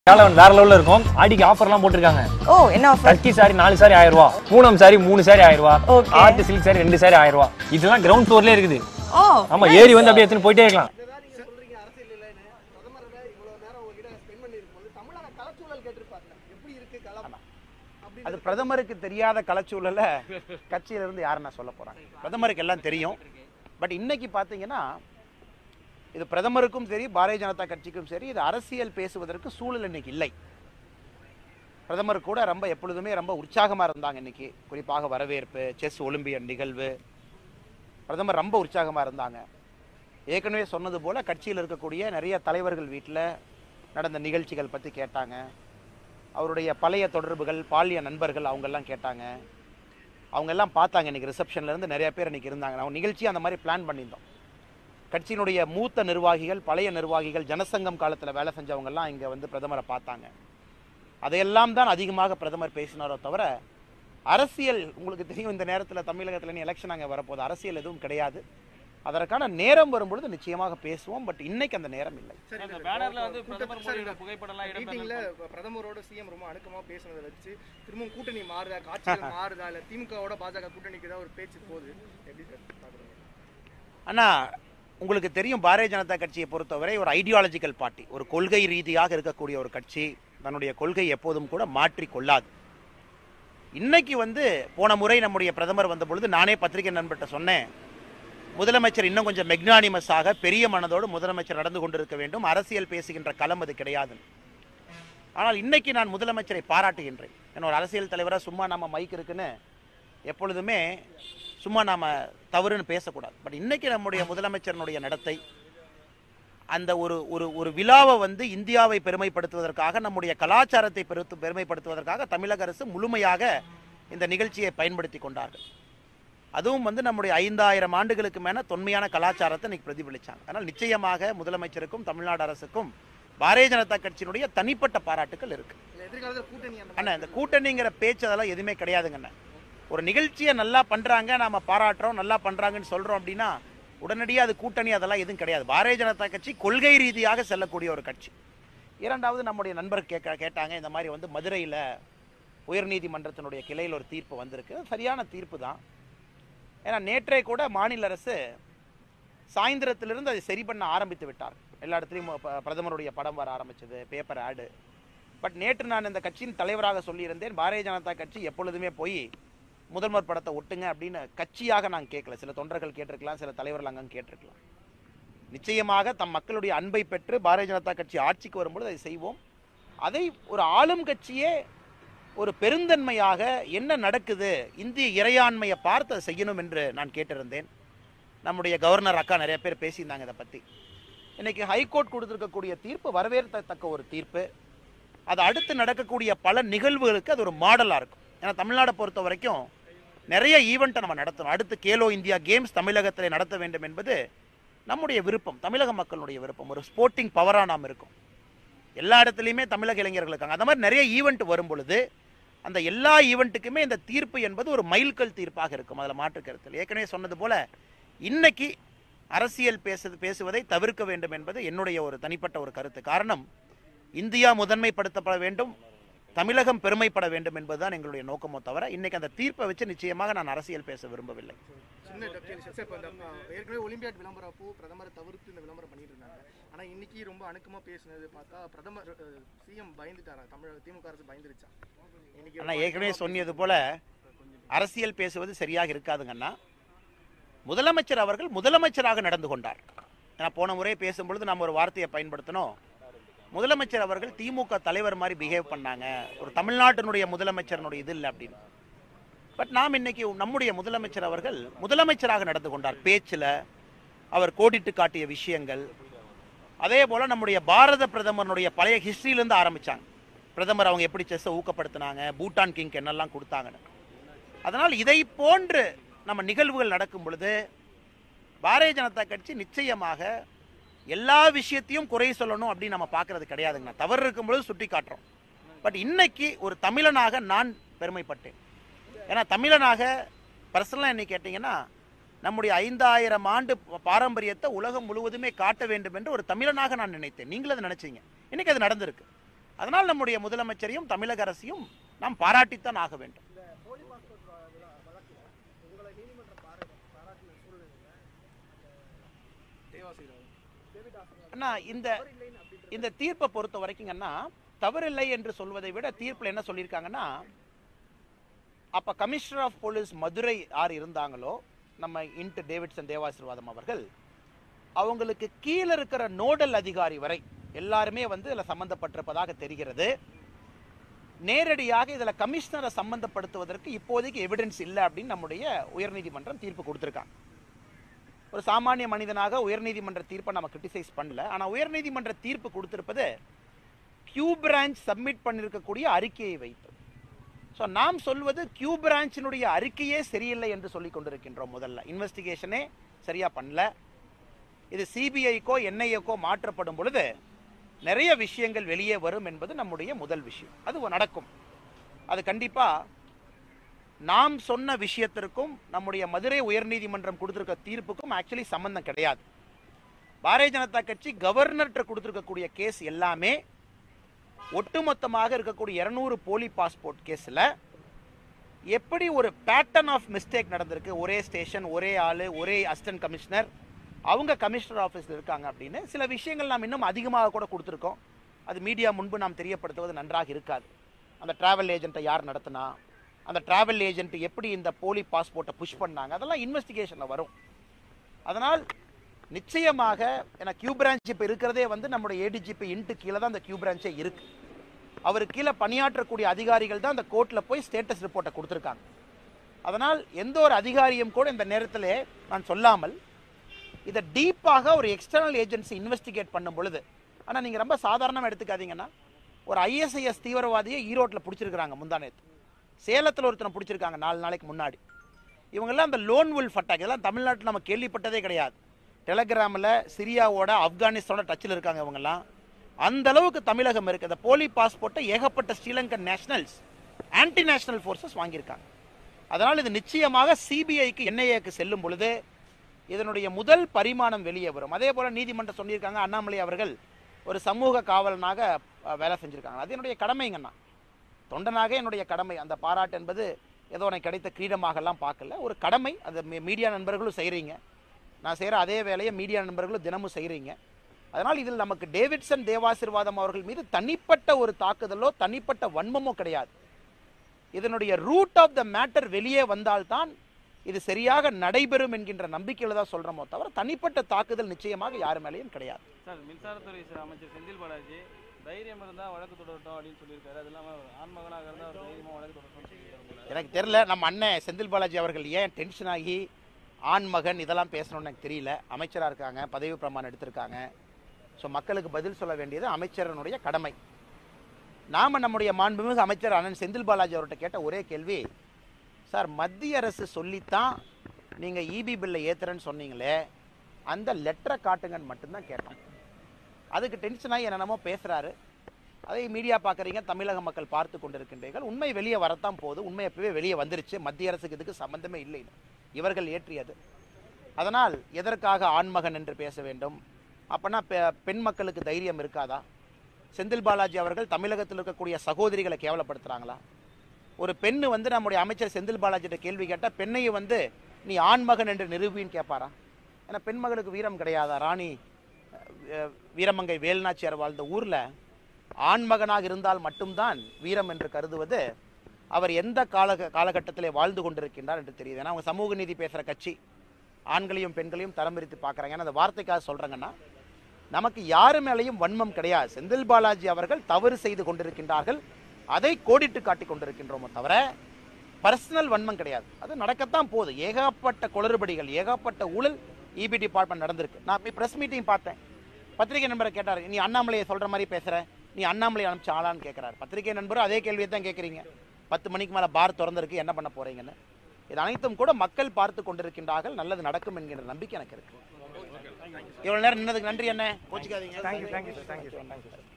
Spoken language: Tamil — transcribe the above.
வேலை வேற லெவல்ல இருக்கும் ஆடிக்கு ஆஃபர்லாம் போட்டிருக்காங்க ஓ என்ன ஆஃபர் டர்க்கி சாரி நாலு சாரி ஆயிரம் ரூபா பூனம் சாரி மூணு சாரி ஆயிரம் ரூபா Okay. ஆர்ட் சில்க் சாரி ரெண்டு சாரி ஆயிரம் ரூபா இதெல்லாம் கிரவுண்ட் ஃப்ளோர்லயே இருக்குது ஓ ஆமா ஏறி வந்து அப்படியே எடுத்துன்னு போயிட்டே இருக்கலாம் சொல்றீங்க அரசியல் இல்லைன்னு பிரதமர் இவ்வளவு நேரம் உங்ககிட்ட ஸ்பெண்ட் பண்ணிருக்கும் போது தமிழக கலச்சூழல் கேட்டிருப்பாங்க எப்படி இருக்கு களம் அப்படி அது பிரதமருக்கு தெரியாத கலச்சூழல கட்சியில இருந்து யாரும் நான் சொல்ல போறாங்க பிரதமருக்கு எல்லாம் தெரியும் பட் இன்னைக்கு பாத்தீங்கன்னா இது பிரதமருக்கும் சரி பாரதிய ஜனதா கட்சிக்கும் சரி இது அரசியல் பேசுவதற்கு சூழல் இன்னைக்கு இல்லை பிரதமர் கூட ரொம்ப எப்பொழுதுமே ரொம்ப உற்சாகமா இருந்தாங்க இன்னைக்கு குறிப்பாக வரவேற்பு செஸ் ஒலிம்பியன் நிகழ்வு பிரதமர் ரொம்ப உற்சாகமா இருந்தாங்க ஏற்கனவே சொன்னது போல கட்சியில் இருக்கக்கூடிய நிறைய தலைவர்கள் வீட்டில் நடந்த நிகழ்ச்சிகள் பற்றி கேட்டாங்க அவருடைய பழைய தொடர்புகள் பாலிய நண்பர்கள் அவங்கெல்லாம் கேட்டாங்க அவங்க எல்லாம் பார்த்தாங்க இன்னைக்கு ரிசப்ஷன்ல இருந்து நிறைய பேர் இன்னைக்கு இருந்தாங்க அவங்க நிகழ்ச்சி அந்த மாதிரி பிளான் பண்ணியிருந்தோம் கட்சியினுடைய மூத்த நிர்வாகிகள் பழைய நிர்வாகிகள் ஜனசங்கம் காலத்தில் வேலை செஞ்சவங்கெல்லாம் இங்கே வந்து பிரதமரை பார்த்தாங்க அதையெல்லாம் தான் அதிகமாக பிரதமர் பேசினாரோ தவிர அரசியல் உங்களுக்கு தெரியும் இந்த நேரத்தில் தமிழகத்தில் எலெக்ஷன் அங்கே வரப்போகுது அரசியல் எதுவும் கிடையாது அதற்கான நேரம் வரும்பொழுது நிச்சயமாக பேசுவோம் பட் இன்னைக்கு அந்த நேரம் இல்லை சரி அந்த பேனர்ல வந்து பிரதமர் மோடியோட புகைப்படம்லாம் மீட்டிங்ல இடம்பெற்ற பிரதமரோட சிஎம் ரொம்ப அணுக்கமா பேசுனதை வச்சு திரும்பவும் கூட்டணி மாறுதா காட்சிகள் மாறுதா இல்ல திமுகவோட பாஜக கூட்டணிக்கு ஏதாவது ஒரு பேச்சு போகுது எப்படி சார் பாக்குறீங்க ஆனா உங்களுக்கு தெரியும் பாரதிய ஜனதா கட்சியை பொறுத்தவரை ஒரு ஐடியாலஜிக்கல் பார்ட்டி ஒரு கொள்கை ரீதியாக இருக்கக்கூடிய ஒரு கட்சி தன்னுடைய கொள்கை எப்போதும் கூட மாற்றிக் கொள்ளாது இன்னைக்கு வந்து போன முறை நம்முடைய பிரதமர் வந்த பொழுது நானே பத்திரிகை நண்பர்கிட்ட சொன்னேன் முதலமைச்சர் இன்னும் கொஞ்சம் மெக்னானிமஸாக பெரிய மனதோடு முதலமைச்சர் நடந்து கொண்டிருக்க வேண்டும் அரசியல் பேசுகின்ற களம் அது கிடையாது ஆனால் இன்னைக்கு நான் முதலமைச்சரை பாராட்டுகின்றேன் ஏன்னா ஒரு அரசியல் தலைவராக சும்மா நம்ம மைக் இருக்குன்னு எப்பொழுதுமே சும்மா நாம தவறுன்னு பேசக்கூடாது பட் இன்னைக்கு நம்முடைய முதலமைச்சரினுடைய நடத்தை அந்த ஒரு ஒரு ஒரு விழாவை வந்து இந்தியாவை பெருமைப்படுத்துவதற்காக நம்முடைய கலாச்சாரத்தை பெருத்து பெருமைப்படுத்துவதற்காக தமிழக அரசு முழுமையாக இந்த நிகழ்ச்சியை பயன்படுத்தி கொண்டார்கள் அதுவும் வந்து நம்முடைய ஐந்தாயிரம் ஆண்டுகளுக்கு மேல தொன்மையான கலாச்சாரத்தை இன்னைக்கு பிரதிபலிச்சாங்க அதனால் நிச்சயமாக முதலமைச்சருக்கும் தமிழ்நாடு அரசுக்கும் பாரதிய ஜனதா கட்சியினுடைய தனிப்பட்ட பாராட்டுகள் இருக்கு இல்ல எதிர்காலத்துல கூட்டணி அந்த அண்ணா இந்த கூட்டணிங்கிற பேச்சு அதெல்லாம் எதுவுமே கிடையாதுங்க அண்ணா ஒரு நிகழ்ச்சியை நல்லா பண்றாங்க நாம பாராட்டுறோம் நல்லா பண்றாங்கன்னு சொல்றோம் அப்படின்னா உடனடியாக அது கூட்டணி அதெல்லாம் எதுவும் கிடையாது பாரதிய ஜனதா கட்சி கொள்கை ரீதியாக செல்லக்கூடிய ஒரு கட்சி இரண்டாவது நம்முடைய நண்பர் கேட்க கேட்டாங்க இந்த மாதிரி வந்து மதுரையில் உயர்நீதிமன்றத்தினுடைய கிளையில் ஒரு தீர்ப்பு வந்திருக்கு அது சரியான தீர்ப்பு தான் ஏன்னா நேற்றே கூட மாநில அரசு சாயந்தரத்திலிருந்து அதை சரி பண்ண ஆரம்பித்து விட்டார் எல்லா இடத்துலையும் ப- பிரதமருடைய படம் வர ஆரம்பிச்சது பேப்பர் ஆடு பட் நேற்று நான் இந்த கட்சியின் தலைவராக சொல்லியிருந்தேன் பாரதிய ஜனதா கட்சி எப்பொழுதுமே போய் முதல்வர் படத்தை ஒட்டுங்க அப்படின்னு கட்சியாக நான் கேட்கல சில தொண்டர்கள் கேட்டிருக்கலாம் சில தலைவர்கள் அங்கே கேட்டிருக்கலாம் நிச்சயமாக தம் மக்களுடைய அன்பை பெற்று பாரதிய ஜனதா கட்சி ஆட்சிக்கு வரும்பொழுது அதை செய்வோம் அதை ஒரு ஆளும் கட்சியே ஒரு பெருந்தன்மையாக என்ன நடக்குது இந்திய இறையாண்மையை பார்த்து அதை செய்யணும் என்று நான் கேட்டிருந்தேன் நம்முடைய கவர்னர் அக்கா நிறைய பேர் பேசியிருந்தாங்க இதை பற்றி இன்னைக்கு ஹைகோர்ட் கொடுத்திருக்கக்கூடிய தீர்ப்பு வரவேற்கத்தக்க ஒரு தீர்ப்பு அது அடுத்து நடக்கக்கூடிய பல நிகழ்வுகளுக்கு அது ஒரு மாடலாக இருக்கும் ஏன்னா தமிழ்நாடை பொறுத்த வரைக்கும் நிறைய ஈவெண்ட்டை நம்ம நடத்தணும் அடுத்து கேலோ இந்தியா கேம்ஸ் தமிழகத்தில் நடத்த வேண்டும் என்பது நம்முடைய விருப்பம் தமிழக மக்களுடைய விருப்பம் ஒரு ஸ்போர்ட்டிங் பவராக நாம் இருக்கும் எல்லா இடத்துலையுமே தமிழக இளைஞர்கள் இருக்காங்க அந்த மாதிரி நிறைய ஈவெண்ட் வரும் பொழுது அந்த எல்லா ஈவெண்ட்டுக்குமே இந்த தீர்ப்பு என்பது ஒரு மைல்கல் தீர்ப்பாக இருக்கும் அதில் மாற்று கருத்தில் ஏற்கனவே சொன்னது போல இன்னைக்கு அரசியல் பேசு பேசுவதை தவிர்க்க வேண்டும் என்பது என்னுடைய ஒரு தனிப்பட்ட ஒரு கருத்து காரணம் இந்தியா முதன்மைப்படுத்தப்பட வேண்டும் தமிழகம் பெருமைப்பட வேண்டும் என்பதுதான் எங்களுடைய நோக்கமோ தவிர இன்னைக்கு அந்த தீர்ப்பை வச்சு நிச்சயமாக நான் அரசியல் பேச விரும்பவில்லை சின்ன கேள்வி சார் இப்போ இந்த அஹ், ஏற்கனவே ஒலிம்பியாட் விளம்பரம் அப்போ பிரதமரை தவிர்த்து இந்த விளம்பரம் பண்ணிட்டு இருந்தாங்க ஆனா இன்னைக்கு ரொம்ப அணுக்கமா பேசுனது பார்த்தா பிரதமர் சிஎம் பயந்துட்டாரா தமிழக திமுக அரசு பயந்துருச்சா இன்னைக்கு ஆனால் ரொம்ப ஏற்கனவே அணுக்கமா சொன்னது போல அரசியல் பேசுவது சரியாக இருக்காதுங்கன்னா முதலமைச்சர் அவர்கள் முதலமைச்சராக நடந்து கொண்டார் ஏன்னா போன முறை பேசும்பொழுது நம்ம ஒரு வார்த்தையை பயன்படுத்தினோம் முதலமைச்சர் அவர்கள் திமுக தலைவர் மாதிரி பிஹேவ் பண்ணாங்க ஒரு தமிழ்நாட்டினுடைய முதலமைச்சரனுடைய இது இல்லை அப்படின்னு பட் நாம் இன்னைக்கு நம்முடைய முதலமைச்சர் அவர்கள் முதலமைச்சராக நடந்து கொண்டார் பேச்சில் அவர் கோடிட்டு காட்டிய விஷயங்கள் அதே போல நம்முடைய பாரத பிரதமருடைய பழைய ஹிஸ்டரியிலேருந்து ஆரம்பிச்சாங்க பிரதமர் அவங்க எப்படி செஸ்ஸை ஊக்கப்படுத்தினாங்க பூட்டான் கிங்க்கு என்னெல்லாம் கொடுத்தாங்கன்னு அதனால் இதை போன்று நம்ம நிகழ்வுகள் நடக்கும் பொழுது பாரதிய ஜனதா கட்சி நிச்சயமாக எல்லா விஷயத்தையும் குறை சொல்லணும் அப்படின்னு நம்ம பார்க்கறது கிடையாதுங்க தவறு இருக்கும் பொழுது சுட்டி காட்டுறோம் பட் இன்னைக்கு ஒரு தமிழனாக நான் பெருமைப்பட்டேன் ஏன்னா தமிழனாக பர்சனலாக என்ன கேட்டிங்கன்னா நம்முடைய ஐந்தாயிரம் ஆண்டு பாரம்பரியத்தை உலகம் முழுவதுமே காட்ட வேண்டும் என்று ஒரு தமிழனாக நான் நினைத்தேன் நீங்களும் அதை நினைச்சீங்க இன்னைக்கு அது நடந்திருக்கு அதனால் நம்முடைய முதலமைச்சரையும் தமிழக அரசையும் நாம் பாராட்டித்தான் ஆக வேண்டும் அண்ணா இந்த இந்த தீர்ப்பை பொறுத்த வரைக்கும் அண்ணா தவறில்லை என்று சொல்வதை விட தீர்ப்பில் என்ன சொல்லியிருக்காங்கன்னா அப்ப கமிஷனர் ஆஃப் போலீஸ் மதுரை யார் இருந்தாங்களோ நம்ம இன்ட்டு டேவிட்சன் தேவாசிர்வாதம் அவர்கள் அவங்களுக்கு கீழே இருக்கிற நோடல் அதிகாரி வரை எல்லாருமே வந்து இதில் சம்பந்தப்பட்டிருப்பதாக தெரிகிறது நேரடியாக இதில் கமிஷனரை சம்பந்தப்படுத்துவதற்கு இப்போதைக்கு எவிடன்ஸ் இல்லை அப்படின்னு நம்முடைய உயர்நீதிமன்றம் தீர்ப்பு கொடுத்துருக்காங்க ஒரு சாமானிய மனிதனாக உயர்நீதிமன்ற தீர்ப்பை நம்ம கிரிட்டிசைஸ் பண்ணல ஆனால் உயர்நீதிமன்ற தீர்ப்பு கொடுத்திருப்பது கியூ பிரான்ச் சப்மிட் பண்ணியிருக்கக்கூடிய அறிக்கையை வைத்து ஸோ நாம் சொல்வது கியூ பிரான்ச்சினுடைய அறிக்கையே சரியில்லை என்று சொல்லிக் கொண்டிருக்கின்றோம் முதல்ல இன்வெஸ்டிகேஷனே சரியா பண்ணல இது சிபிஐக்கோ என்ஐஏக்கோ மாற்றப்படும் பொழுது நிறைய விஷயங்கள் வெளியே வரும் என்பது நம்முடைய முதல் விஷயம் அது நடக்கும் அது கண்டிப்பா நாம் சொன்ன விஷயத்திற்கும் நம்முடைய மதுரை உயர்நீதிமன்றம் கொடுத்திருக்க தீர்ப்புக்கும் ஆக்சுவலி சம்பந்தம் கிடையாது பாரதிய ஜனதா கட்சி கவர்னர்கிட்ட கொடுத்திருக்கக்கூடிய கேஸ் எல்லாமே ஒட்டுமொத்தமாக இருக்கக்கூடிய இருநூறு போலி பாஸ்போர்ட் கேஸில் எப்படி ஒரு பேட்டர்ன் ஆஃப் மிஸ்டேக் நடந்திருக்கு ஒரே ஸ்டேஷன் ஒரே ஆளு ஒரே அசிஸ்டன்ட் கமிஷனர் அவங்க கமிஷனர் ஆஃபீஸில் இருக்காங்க அப்படின்னு சில விஷயங்கள் நாம் இன்னும் அதிகமாக கூட கொடுத்துருக்கோம் அது மீடியா முன்பு நாம் தெரியப்படுத்துவது நன்றாக இருக்காது அந்த டிராவல் ஏஜென்ட்டை யார் நடத்தினா அந்த டிராவல் ஏஜென்ட் எப்படி இந்த போலி பாஸ்போர்ட்டை புஷ் பண்ணாங்க அதெல்லாம் இன்வெஸ்டிகேஷனில் வரும் அதனால் நிச்சயமாக ஏன்னா கியூ பிரான்ச் இப்போ இருக்கிறதே வந்து நம்முடைய ஏடிஜிபி இன்ட்டு கீழே தான் அந்த கியூ பிரான்ச்சே இருக்கு அவர் கீழே பணியாற்றக்கூடிய அதிகாரிகள் தான் அந்த கோர்ட்டில் போய் ஸ்டேட்டஸ் ரிப்போர்ட்டை கொடுத்துருக்காங்க அதனால் எந்த ஒரு அதிகாரியும் கூட இந்த நேரத்தில் நான் சொல்லாமல் இதை டீப்பாக ஒரு எக்ஸ்டர்னல் ஏஜென்சி இன்வெஸ்டிகேட் பண்ணும் பொழுது ஆனால் நீங்கள் ரொம்ப சாதாரணமாக எடுத்துக்காதீங்கன்னா ஒரு ஐஎஸ்ஐஎஸ் தீவிரவாதியை ஈரோட்டில் பிடிச்சிருக்கிறாங்க முந்தானேத்து சேலத்தில் ஒருத்தனை பிடிச்சிருக்காங்க நாலு நாளைக்கு முன்னாடி இவங்கெல்லாம் அந்த லோன் வுல்ஃப் அட்டாக் இதெல்லாம் தமிழ்நாட்டில் நம்ம கேள்விப்பட்டதே கிடையாது டெலகிராமில் சிரியாவோட ஆப்கானிஸ்தானோட டச்சில் இருக்காங்க இவங்கெல்லாம் அந்த அளவுக்கு தமிழகம் இருக்கு அந்த போலி பாஸ்போர்ட்டை ஏகப்பட்ட Sri Lankan nationals anti national forces வாங்கியிருக்காங்க அதனால் இது நிச்சயமாக சிபிஐக்கு என்ஐஏக்கு செல்லும் பொழுது இதனுடைய முதல் பரிமாணம் வெளியே வரும் அதே போல நீதிமன்றம் சொல்லியிருக்காங்க அண்ணாமலை அவர்கள் ஒரு சமூக காவலனாக அஹ், வேலை செஞ்சிருக்காங்க அது என்னுடைய கடமைங்கண்ணா தொண்டனாக என்னுடைய கடமை அந்த பாராட்டு என்பது ஏதோ எனக்கு கிடைத்த கிரீடமாகலாம் பார்க்கல ஒரு கடமை அது மீ- மீடியா நண்பர்களும் செய்கிறீங்க நான் செய்கிற அதே வேலையை மீடியா நண்பர்களும் தினமும் செய்கிறீங்க அதனால் இதில் நமக்கு டேவிட்சன் தேவாசிர்வாதம் அவர்கள் மீது தனிப்பட்ட ஒரு தாக்குதலோ தனிப்பட்ட வன்மமோ கிடையாது இதனுடைய ரூட் ஆஃப் த மேட்டர் வெளியே வந்தால்தான் இது சரியாக நடைபெறும் என்கின்ற நம்பிக்கையில தான் சொல்றோமோ தவிர தனிப்பட்ட தாக்குதல் நிச்சயமாக யார் மேலேயும் கிடையாது சார் மின்சாரத்துறை சார் அமைச்சர் செந்தில் பாலாஜி தைரியம் இருந்தா வழக்கு தொடரட்டும் அப்படின்னு சொல்லியிருக்காரு அது இல்லாம ஆண்மகனாக இருந்தா அவர் தைரியமா வழக்கு தொடரட்டும் சொல்லியிருக்காரு எனக்கு தெரியல நம்ம அண்ணன் செந்தில் பாலாஜி அவர்கள் ஏன் டென்ஷன் ஆகி ஆண் மகன் இதெல்லாம் பேசணும்னு எனக்கு தெரியல அமைச்சராக இருக்காங்க பதவி பிரமாணம் எடுத்திருக்காங்க ஸோ மக்களுக்கு பதில் சொல்ல வேண்டியது அமைச்சரனுடைய கடமை நாம நம்முடைய மாண்புமிகு அமைச்சர் அண்ணன் செந்தில் பாலாஜி அவர்கிட்ட கேட்ட ஒரே கேள்வி சார் மத்திய அரசு சொல்லித்தான் நீங்கள் இபி பில்லை ஏத்துறேன்னு சொன்னீங்களே அந்த லெட்டரை காட்டுங்கன்னு மட்டும்தான் கேட்டோம் அதுக்கு டென்ஷன் ஆகி என்னென்னமோ பேசுகிறாரு அதை மீடியா பார்க்குறீங்க தமிழக மக்கள் பார்த்து கொண்டிருக்கின்றீர்கள் உண்மை வெளியே வரத்தான் போகுது உண்மை எப்பவே வெளியே வந்துருச்சு மத்திய அரசுக்கு இதுக்கு சம்பந்தமே இல்லை இவர்கள் ஏற்றியது அதனால் எதற்காக ஆண்மகன் என்று பேச வேண்டும் அப்பனா பெ- பெண் மக்களுக்கு தைரியம் இருக்காதா செந்தில் பாலாஜி அவர்கள் தமிழகத்தில் இருக்கக்கூடிய சகோதரிகளை கேவலப்படுத்துறாங்களா ஒரு பெண்ணு வந்து நம்முடைய அமைச்சர் செந்தில் பாலாஜிட்ட கேள்வி கேட்டால் பெண்ணையை வந்து நீ ஆண்மகன் என்று நிரூபின்னு கேட்பாரா ஏன்னா பெண் மகளுக்கு வீரம் கிடையாதா ராணி அஹ், வீரமங்கை வேல்நாச்சியார் வாழ்ந்த ஊர்ல ஆண்மகனாக இருந்தால் மட்டும்தான் வீரம் என்று கருதுவது அவர் எந்த கால காலகட்டத்திலே வாழ்ந்து கொண்டிருக்கின்றார் என்று தெரியுது ஏன்னா அவங்க சமூக நீதி பேசுகிற கட்சி ஆண்களையும் பெண்களையும் தரம் பிரித்து பார்க்குறாங்க ஏன்னா அந்த வார்த்தைக்காக சொல்கிறாங்கன்னா நமக்கு யாரு மேலேயும் வன்மம் கிடையாது செந்தில் பாலாஜி அவர்கள் தவறு செய்து கொண்டிருக்கின்றார்கள் அதை கோடிட்டு காட்டிக் கொண்டிருக்கின்றோமோ தவிர பர்சனல் வன்மம் கிடையாது அது நடக்கத்தான் போகுது ஏகப்பட்ட குளறுபடிகள் ஏகப்பட்ட ஊழல் இபி டிபார்ட்மெண்ட் நடந்திருக்கு நான் போய் ப்ரெஸ் மீட்டிங் பார்த்தேன் பத்திரிகை நண்பரை கேட்டார் நீ அண்ணாமலையை சொல்ற மாதிரி பேசுற நீ அண்ணாமலை அனுப்பிச்ச ஆளான்னு கேட்கிறார் பத்திரிகை நண்பரும் அதே கேள்வியை தான் கேட்குறீங்க பத்து மணிக்கு மேலே பார் திறந்திருக்கு என்ன பண்ண போறீங்கன்னு இது அனைத்தும் கூட மக்கள் பார்த்து கொண்டிருக்கின்றார்கள் நல்லது நடக்கும் என்கின்ற நம்பிக்கை எனக்கு இருக்கு இவ்வளவு நேரம் நின்னதுக்கு நன்றி என்ன கோச்சிக்காதீங்க thank you thank you sir thank you sir thank you sir